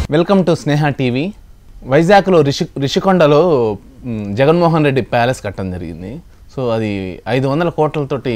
Welcome to Sneha TV వైజాగ్లో రిషి రిషికొండలో మ్, జగన్మోహన్ రెడ్డి ప్యాలెస్ కట్టడం జరిగింది సో అది ఐదు వందల కోట్లతోటి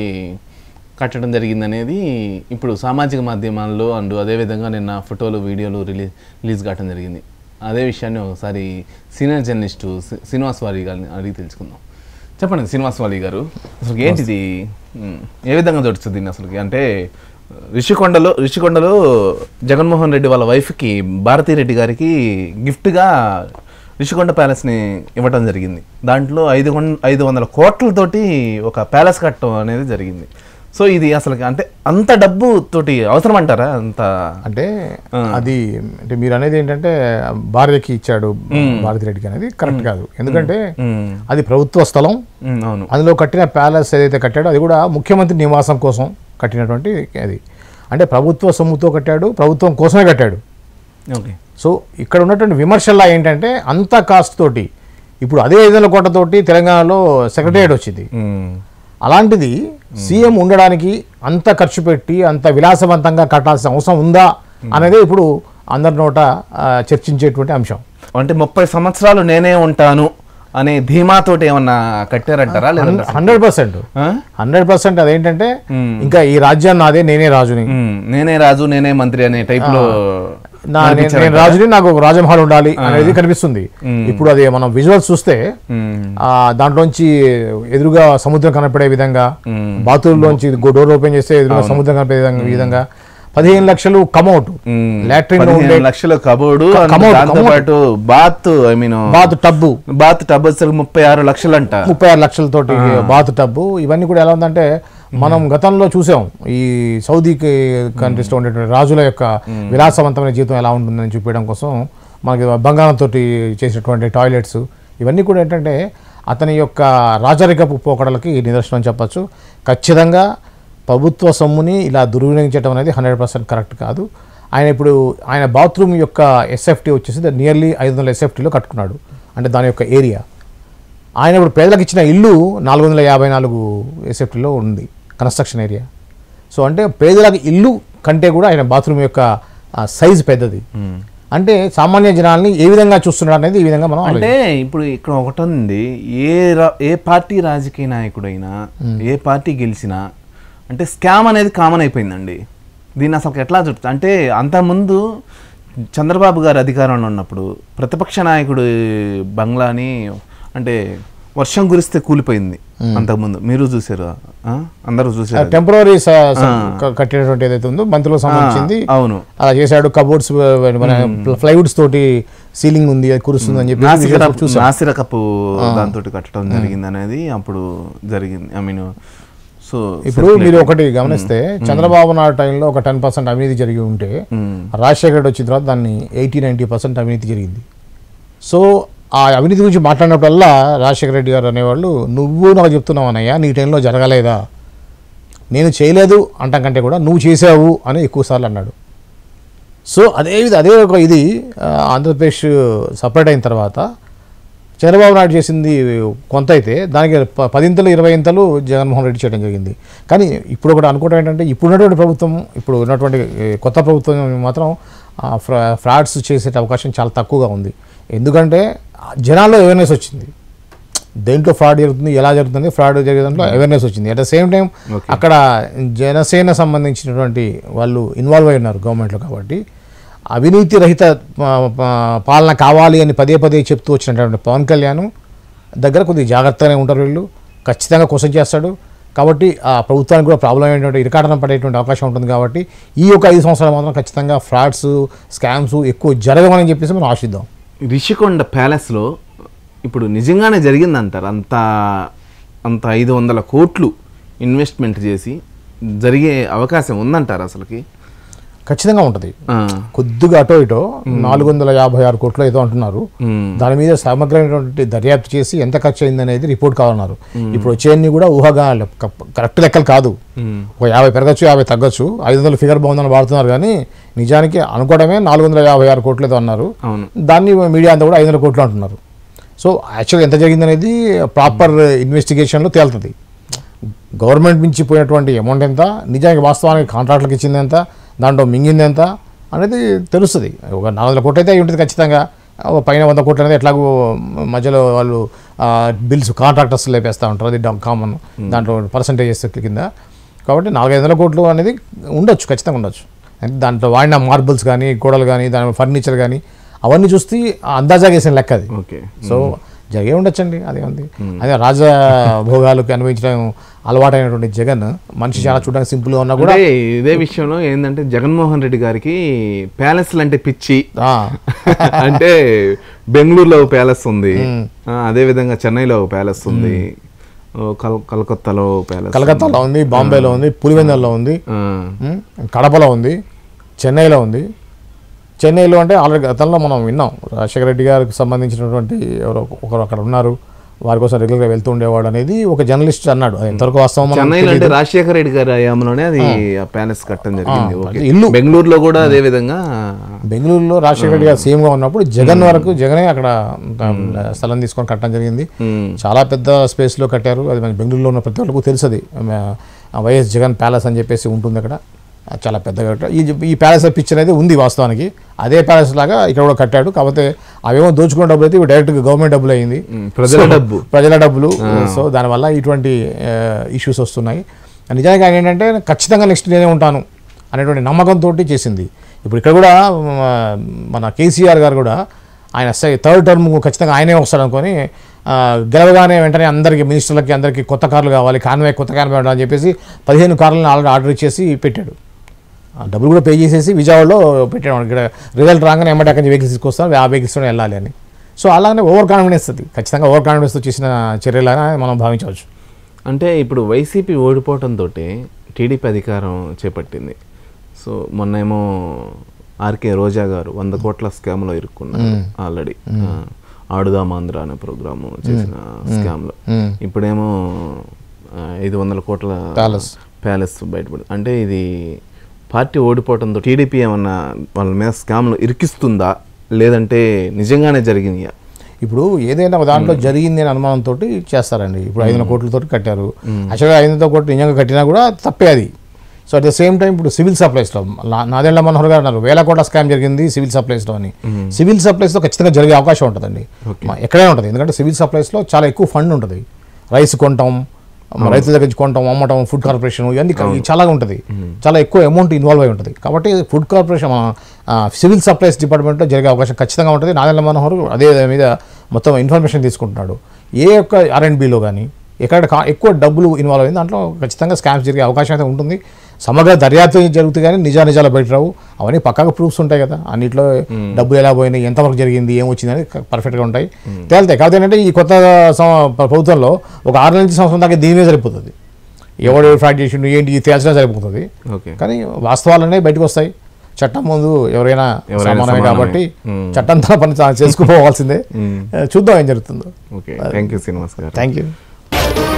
కట్టడం జరిగింది అనేది ఇప్పుడు సామాజిక మాధ్యమాల్లో అండ్ అదేవిధంగా నిన్న ఫోటోలు వీడియోలు రిలీజ్ రిలీజ్ కావడం జరిగింది అదే విషయాన్ని ఒకసారి సీనియర్ జర్నలిస్టు శ్రీ- శ్రీనివాస్ వారి గారిని అడిగి తెలుసుకుందాం చెప్పండి శ్రీనివాస్ వాలి గారు అసలు ఏంటిది మ్, ఏ విధంగా దొరుకుతుంది దీన్ని అసలుకి అంటే రిషికొండలో రిషికొండలో జగన్మోహన్ రెడ్డి వాళ్ళ వైఫ్కి భారతీరెడ్డి గారికి గిఫ్ట్గా రిషికొండ ప్యాలెస్ని ఇవ్వటం జరిగింది దాంట్లో ఐదు వన్- ఐదు వందల కోట్లతోటి ఒక ప్యాలెస్ కట్టడం అనేది జరిగింది సో ఇది అసలు అంటే అంత డబ్బు తోటి అవసరం అంటారా అంత అంటే అది అంటే మీరు అనేది ఏంటంటే భార్యకి ఇచ్చాడు భారతి రెడ్డికి అనేది కరెక్ట్ కాదు ఎందుకంటే మ్, అది ప్రభుత్వ స్థలం మ్, అవును అందులో కట్టిన ప్యాలెస్ ఏదైతే కట్టాడో అది కూడా ముఖ్యమంత్రి నివాసం కోసం కట్టినటువంటి అది అంటే ప్రభుత్వ సొమ్ముతో కట్టాడు ప్రభుత్వం కోసమే కట్టాడు ఓకే సో ఇక్కడ ఉన్నటువంటి విమర్శల్లా ఏంటంటే అంత కాస్ట్ తోటి ఇప్పుడు అదే ఐదు వందల కోట్లతోటి తెలంగాణలో సెక్రటరియట్ వచ్చింది మ్, అలాంటిది సీఎం ఉండడానికి అంత ఖర్చు పెట్టి అంత విలాసవంతంగా కట్టాల్సిన అవసరం ఉందా అనేది ఇప్పుడు అందరి నోట ఆ, చర్చించేటువంటి అంశం అంటే ముప్పై సంవత్సరాలు నేనే ఉంటాను అనే ధీమాతోటి ఏమన్నా కట్టారంటారా లేదా హండ్రెడ్ పర్సెంట్ ఆ? హండ్రెడ్ పర్సెంట్ అదేంటంటే ఇంకా ఈ రాజ్యాన్ని నాదే నేనే రాజుని మ్, నేనే రాజు నేనే మంత్రి అనే టైప్ లో నా నేను- నేను రాజుని నాకు ఒక రాజమహల్ ఉండాలి అనేది కనిపిస్తుంది ఇప్పుడు అది మనం విజువల్స్ చూస్తే మ్, ఆ దాంట్లోంచి ఎదురుగా సముద్రం కనపడే విధంగా బాతుల్లోంచి డోర్ ఓపెన్ చేస్తే ఎదురుగా సముద్రం కనపడే విధంగా- విధంగా పదిహేను లక్షలు కమౌట్ మ్, లాట్రిన్ ఉండే పదిహేను లక్షల కబోర్డు and కమోడ్, దాంతో కమోడ్. పాటు bath I mean bath tub bath tub వచ్చేసరికి ముప్పై ఆరు లక్షలంట ముప్పై ఆరు లక్షలతోటి బాత్ టబ్బు ఇవన్నీ కూడా ఎలా ఉందంటే మనం గతంలో చూసాం ఈ సౌదీ కంట్రీస్ లో ఉండేటువంటి రాజుల యొక్క విలాసవంతమైన జీవితం ఎలా ఉంటుందని చూపించడం కోసం మనకి బంగారంతో చేసినటువంటి టాయిలెట్స్ ఇవన్నీ కూడా ఏంటంటే అతని యొక్క రాజరికపు పోకడలకి నిదర్శనం చెప్పచ్చు ఖచ్చితంగా ప్రభుత్వ సొమ్ముని ఇలా దుర్వినియోగించడం అనేది హండ్రెడ్ పర్సెంట్ కరెక్ట్ కాదు ఆయన ఇప్పుడు ఆయన బాత్రూమ్ యొక్క ఎస్ఎఫ్టీ వచ్చేసి నియర్లీ ఐదు వందల ఎస్ఎఫ్టీలో కట్టుకున్నాడు అంటే దాని యొక్క ఏరియా ఆయన ఇప్పుడు పేదలకు ఇచ్చిన ఇల్లు నాలుగు వందల యాభై నాలుగు ఎస్ఎఫ్టీలో ఉంది కన్స్ట్రక్షన్ ఏరియా సో అంటే పేదలకు ఇల్లు కంటే కూడా ఆయన బాత్రూమ్ యొక్క సైజ్ పెద్దది అంటే సామాన్య జనాల్ని ఏ విధంగా చూస్తున్నాడు అనేది ఈ విధంగా మనం అంటే ఇప్పుడు ఇక్కడ ఒకటి ఉంది ఏ రా- ఏ పార్టీ రాజకీయ నాయకుడైనా ఏ పార్టీ గెలిచినా అంటే స్కామ్ అనేది కామన్ అయిపోయిందండి దీన్ని అసలు ఎట్లా చుట్టూ అంటే అంతకుముందు చంద్రబాబు గారు అధికారంలో ఉన్నప్పుడు ప్రతిపక్ష నాయకుడు బంగ్లాని అంటే వర్షం కురిస్తే కూలిపోయింది అంతకుముందు మీరు చూసారు ఆ? అందరూ చూసారు టెంపరీ కట్టినటువంటి ఏదైతే ఉందో మంత్రులకు సంబంధించింది అవును అలా చేశాడు కబోర్డ్స్ మన ప్లైవుడ్స్ తోటి సీలింగ్ ఉంది అది కురుస్తుంది అని చెప్పి నాసిరకపు నాసిరకపు దాంతో కట్టడం జరిగింది అనేది అప్పుడు జరిగింది ఐ మీన్ సో ఇప్పుడు మీరు ఒకటి గమనిస్తే చంద్రబాబు నాయుడు టైంలో ఒక టెన్ పర్సెంట్ అవినీతి జరిగి ఉంటే రాజశేఖర రెడ్డి వచ్చిన తర్వాత దాన్ని ఎయిటీ నైంటీ పర్సెంట్ అవినీతి జరిగింది సో ఆ అవినీతి గురించి మాట్లాడినప్పుడల్లా రాజశేఖర రెడ్డి గారు అనేవాళ్ళు నువ్వు నాకు చెప్తున్నావు అన్నయ్య నీ టైంలో జరగలేదా నేను చేయలేదు అంటాం కంటే కూడా నువ్వు చేసావు అని ఎక్కువసార్లు అన్నాడు సో అదే విధ అదే ఒక ఇది ఆ, ఆంధ్రప్రదేశ్ సపరేట్ అయిన తర్వాత చంద్రబాబు నాయుడు చేసింది కొంత అయితే దానికి ప- పదింతలు ఇరవై ఇంతలు జగన్మోహన్ రెడ్డి చేయడం జరిగింది కానీ ఇప్పుడు ఒకటి అనుకోవడం ఏంటంటే ఇప్పుడు ఉన్నటువంటి ప్రభుత్వం ఇప్పుడు ఉన్నటువంటి ఏ, కొత్త ప్రభుత్వం మాత్రం ఆ, ఫ్రా ఫ్రాడ్స్ చేసే అవకాశం చాలా తక్కువగా ఉంది ఎందుకంటే ఆ, జనాల్లో అవేర్నెస్ వచ్చింది దేంట్లో ఫ్రాడ్ జరుగుతుంది ఎలా జరుగుతుంది ఫ్రాడ్ జరిగే దాంట్లో అవేర్నెస్ వచ్చింది అట్ ద సేమ్ టైం అక్కడ జనసేన సంబంధించినటువంటి వాళ్ళు ఇన్వాల్వ్ అయి ఉన్నారు గవర్నమెంట్లో కాబట్టి అవినీతి రహిత ఆ, ఆ, పాలన కావాలి అని పదే పదే చెప్తూ వచ్చినటువంటి పవన్ కళ్యాణ్ దగ్గర కొద్దిగా జాగ్రత్తగానే ఉంటారు వీళ్ళు ఖచ్చితంగా క్వశ్చన్ చేస్తాడు కాబట్టి ఆ ప్రభుత్వానికి కూడా ప్రాబ్లం ఏంటంటే ఇరకాటన పడేటువంటి అవకాశం ఉంటుంది కాబట్టి ఈ యొక్క ఐదు సంవత్సరాలు మాత్రం ఖచ్చితంగా ఫ్రాడ్స్ స్కామ్స్ ఎక్కువ జరగవని చెప్పేసి మనం ఆశిద్దాం రిషికొండ ప్యాలెస్లో ఇప్పుడు నిజంగానే జరిగిందంటారు అంత అంత ఐదు వందల కోట్లు ఇన్వెస్ట్మెంట్ చేసి జరిగే అవకాశం ఉందంటారు అసలుకి ఖచ్చితంగా ఉంటుంది ఆ, కొద్దిగా అటో ఇటో నాలుగు వందల యాభై ఆరు కోట్లు ఏదో అంటున్నారు మ్మ్. దాని మీద సమగ్రమైనటువంటి దర్యాప్తు చేసి ఎంత ఖర్చు అయింది అనేది రిపోర్ట్ కావాలన్నారు ఇప్పుడు వచ్చేయన్ని కూడా ఊహగా కరెక్ట్ లెక్కలు కాదు మ్మ్. ఒక యాభై పెరగచ్చు యాభై తగ్గచ్చు ఐదు వందల ఫిగర్ బాగుందని వాడుతున్నారు కానీ నిజానికి అనుకోవడమే నాలుగు వందల యాభై ఆరు కోట్లు ఏదో అన్నారు అవును దాన్ని మీడియా అంతా కూడా ఐదు వందల కోట్లు అంటున్నారు సో యాక్చువల్గా ఎంత జరిగింది అనేది ప్రాపర్ ఇన్వెస్టిగేషన్లో తేలుతుంది గవర్నమెంట్ నుంచి పోయినటువంటి అమౌంట్ ఎంత నిజానికి వాస్తవానికి కాంట్రాక్ట్లకు ఇచ్చింది ఎంత దాంట్లో మింగింది ఎంత అనేది తెలుస్తుంది ఒక నాలుగు వందల కోట్లు అయితే అయి ఉంటుంది ఖచ్చితంగా ఒక పైన వంద కోట్లు అనేది ఎట్లాగో మధ్యలో వాళ్ళు బిల్స్ కాంట్రాక్టర్స్ లేపేస్తూ ఉంటారు అది కామన్ దాంట్లో పర్సంటేజెస్ కింద కాబట్టి నాలుగైదు వందల కోట్లు అనేది ఉండొచ్చు ఖచ్చితంగా ఉండొచ్చు అంటే దాంట్లో వాడిన మార్బుల్స్ కానీ గోడలు కానీ దాని ఫర్నిచర్ కానీ అవన్నీ చూస్తే అందాజా వేసిన లెక్క అది ఓకే సో జరిగే ఉండొచ్చండి అదే ఉంది అదే రాజ భోగాలకు అనుభవించడం అలవాటైనటువంటి జగన్ మనిషి చాలా చూడడానికి సింపుల్గా ఉన్నా కూడా అంటే ఇదే విషయంలో ఏంటంటే జగన్మోహన్ రెడ్డి గారికి ప్యాలెస్లు అంటే పిచ్చి ఆ, అంటే బెంగళూరులో ఒక ప్యాలెస్ ఉంది ఆ, అదే విధంగా చెన్నైలో ఒక ప్యాలెస్ ఉంది ఓ, కల్ కలకత్తాలో ప్యాలెస్ కలకత్తాలో ఉంది బాంబేలో ఉంది పులివెందల్లో ఉంది ఆ, ఉమ్, కడపలో ఉంది చెన్నైలో ఉంది చెన్నైలో అంటే ఆల్రెడీ గతంలో మనం విన్నాం రాజశేఖర రెడ్డి గారికి సంబంధించినటువంటి ఎవరో ఒకరు అక్కడ ఉన్నారు వారి కోసం రెగ్యులర్గా వెళ్తూ ఉండేవాడు అనేది ఒక జర్నలిస్ట్ అన్నాడు అది ఎంతవరకు వాస్తవం మనకు చెన్నైలో అంటే రాజశేఖర రెడ్డి గారి హయాంలోనే అది ఆ ప్యాలెస్ కట్టడం జరిగింది ఓకే. అది ఇల్లు. బెంగళూరులో కూడా అదే విధంగా బెంగళూరులో రాజశేఖర రెడ్డి గారు సీఎంగా ఉన్నప్పుడు జగన్ వరకు జగనే అక్కడ ఆ, స్థలం తీసుకొని కట్టడం జరిగింది ఉమ్, చాలా పెద్ద స్పేస్లో కట్టారు అది మన బెంగళూరులో ఉన్న ప్రతి ఒక్కరికి తెలుసు అది ఆ, వైఎస్ జగన్ ప్యాలెస్ అని చెప్పేసి ఉంటుంది అక్కడ ఆ, చాలా పెద్దగా కట్టారు. ఈ ఈ ప్యాలెస్ పిక్చర్ అయితే ఉంది వాస్తవానికి అదే ప్యాలెస్ లాగా ఇక్కడ కూడా కట్టాడు కాకపోతే అవేమో దోచుకున్న డబ్బులు అయితే ఇవి డైరెక్ట్గా గవర్నమెంట్ డబ్బులు అయింది ఉమ్, ప్రజల డబ్బు ప్రజల డబ్బులు సో దానివల్ల ఇటువంటి ఇష్యూస్ వస్తున్నాయి నిజానికి ఆయన ఏంటంటే ఖచ్చితంగా నెక్స్ట్ నేనే ఉంటాను అనేటువంటి నమ్మకంతో చేసింది ఇప్పుడు ఇక్కడ కూడా మ, మన కేసీఆర్ గారు కూడా ఆయన థర్డ్ టర్మ్ ఖచ్చితంగా ఆయనే వస్తాడు అనుకొని ఆ, గెలవగానే వెంటనే అందరికీ మినిస్టర్లకి అందరికీ కొత్త కార్లు కావాలి కాన్వాయ్ కొత్త కాన్వాయ్ ఉండాలని చెప్పేసి పదిహేను కార్లను ఆల్రెడీ ఆర్డర్ ఇచ్చేసి పెట్టాడు ఆ డబ్బులు కూడా పే చేసేసి విజయవాడలో పెట్టాడు ఇక్కడ రిజల్ట్ రాగానే ఎమ్మటి అక్కడి నుంచి వెహికల్స్ తీసుకొస్తాం ఆ వెహికల్స్తో వెళ్ళాలి అని సో అలానే ఓవర్ కాన్ఫిడెన్స్ అది ఖచ్చితంగా ఓవర్ కాన్ఫిడెన్స్తో చేసిన చర్యలాగా మనం భావించవచ్చు అంటే ఇప్పుడు వైసీపీ ఓడిపోవడంతో టీడీపీ అధికారం చేపట్టింది సో మొన్నేమో ఆర్కే రోజా గారు వంద కోట్ల స్కామ్లో ఇరుక్కున్నారు ఆల్రెడీ ఆడుదాం ఆంధ్ర అనే ప్రోగ్రాము చేసిన స్కామ్లో మ్మ్. ఇప్పుడేమో ఆ, ఐదు వందల కోట్ల Palace. ప్యాలెస్ బయటపడి అంటే ఇది పార్టీ ఓడిపోవడంతో టీడీపీ ఏమన్నా వాళ్ళ మీద స్కామ్లు ఇరికిస్తుందా లేదంటే నిజంగానే జరిగినాయా ఇప్పుడు ఏదైనా ఒక దాంట్లో జరిగింది అని అనుమానంతో చేస్తారండి ఇప్పుడు ఐదు వందల కోట్లతో కట్టారు యాక్చువల్గా ఐదు వందల కోట్లు నిజంగా కట్టినా కూడా తప్పే అది so at the same time ఇప్పుడు సివిల్ సప్లైస్లో నాదేళ్ల మనోహర్ గారు అన్నారు వేల కోట్ల స్కామ్ జరిగింది సివిల్ సప్లైస్లో అని సివిల్ సప్లైస్లో ఖచ్చితంగా జరిగే అవకాశం ఉంటుందండి మా- ఎక్కడైనా ఉంటుంది ఎందుకంటే సివిల్ సప్లైస్లో చాలా ఎక్కువ ఫండ్ ఉంటుంది రైస్ కొంటాం రైతుల దగ్గర నుంచి కొంటాం అమ్మటం ఫుడ్ కార్పొరేషన్ ఇవన్నీ క- చాలా ఉంటుంది చాలా ఎక్కువ అమౌంట్ ఇన్వాల్వ్ అయి ఉంటుంది కాబట్టి ఫుడ్ కార్పొరేషన్ మన, ఆ, సివిల్ సప్లైస్ డిపార్ట్మెంట్లో జరిగే అవకాశం ఖచ్చితంగా ఉంటుంది నాదెల్ల మనోహర్ అదే దాని మీద మొత్తం ఇన్ఫర్మేషన్ తీసుకుంటున్నాడు ఏ యొక్క ఆర్ అండ్ బిలో కానీ ఎక్కడ కా- ఎక్కువ డబ్బులు ఇన్వాల్వ్ అయింది దాంట్లో ఖచ్చితంగా స్కామ్స్ జరిగే అవకాశం అయితే ఉంటుంది సమగ్ర దర్యాప్తు జరుగుతుంది కానీ నిజా నిజాలు బయట రావు అవన్నీ పక్కగా ప్రూఫ్స్ ఉంటాయి కదా అన్నిట్లో డబ్బులు ఎలా పోయినాయి ఎంతవరకు జరిగింది ఏం వచ్చింది అని పర్ఫెక్ట్గా ఉంటాయి తేలుతాయి కాకపోతే ఏంటంటే ఈ కొత్త సం- ప్రభుత్వంలో ఒక ఆరు నుంచి సంవత్సరం దాకా దీని సరిపోతుంది ఎవడు ఫ్రాడ్ చేసిండు ఏంటి ఇది తేల్చినా సరిపోతుంది ఓకే కానీ వాస్తవాలనే బయటకు వస్తాయి చట్టం ముందు ఎవరైనా ఎవరైనా సమానమే సమానమే. కాబట్టి మ్మ్. చట్టం తన పని తాను చేసుకుపోవాల్సిందే చూద్దాం ఏం జరుగుతుందో ఓకే థ్యాంక్ యూ శ్రీనివాస్ గారు థ్యాంక్ యూ